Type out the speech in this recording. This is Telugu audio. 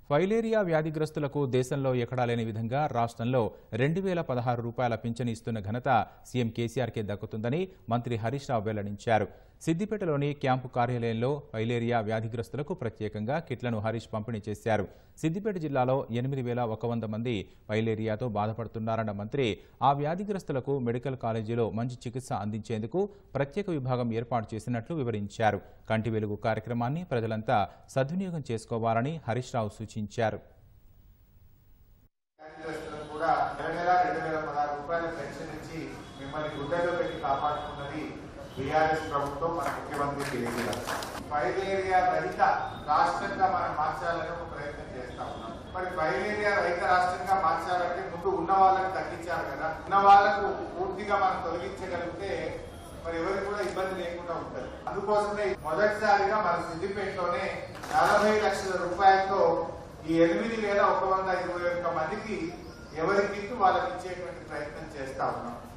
ఫైలేరియా వ్యాధిగ్రస్తులకు దేశంలో ఎక్కడా లేని విధంగా రాష్ట్రంలో రెండు వేల పదహారు రూపాయల పింఛను ఇస్తున్న ఘనత సీఎం కేసీఆర్కే దక్కుతుందని మంత్రి హరీష్ రావు వెల్లడించారు సిద్దిపేటలోని క్యాంపు కార్యాలయంలో ఫైలేరియా వ్యాధిగ్రస్తులకు ప్రత్యేకంగా కిట్లను హరీష్ పంపిణీ చేశారు సిద్దిపేట జిల్లాలో ఎనిమిది వేల ఒక వంద మంది ఫైలేరియాతో బాధపడుతున్నారన్న మంత్రి ఆ వ్యాధిగ్రస్తులకు మెడికల్ కాలేజీలో మంచి చికిత్స అందించేందుకు ప్రత్యేక విభాగం ఏర్పాటు చేసినట్లు వివరించారు కంటి వెలుగు కార్యక్రమాన్ని ప్రజలంతా సద్వినియోగం చేసుకోవాలని హరీష్ రావు సూచించారు వ్యాధిగ్రస్తులకు కూడా నెల నెల రెండు వేల పదహారు రూపాయల పెన్షన్ ఇచ్చి మిమ్మల్ని గుడ్డలో పెట్టి కాపాడుతున్నది బీఆర్ఎస్ ప్రభుత్వం మన ముఖ్యమంత్రి కేసీఆర్ ఫైలేరియా రహిత రాష్ట్రంగా మనం మార్చాలని ఒక ప్రయత్నం చేస్తా ఉన్నాం మరి ఫైలేరియా రహిత రాష్ట్రంగా మార్చాలంటే ముందు ఉన్న వాళ్ళకి తగ్గించాలి కదా ఉన్న వాళ్ళకు పూర్తిగా మనం తొలగించగలిగితే మరి ఎవరికి కూడా ఇబ్బంది లేకుండా ఉంటుంది అందుకోసమే మొదటిసారిగా మన సిద్దిపేటలోనే నలభై లక్షల రూపాయలతో ఈ ఎనిమిది వేల ఒక వంద ఇరవై ఒక్క మందికి ఎవరికి వాళ్ళకి ఇచ్చేటువంటి ప్రయత్నం చేస్తా ఉన్నాం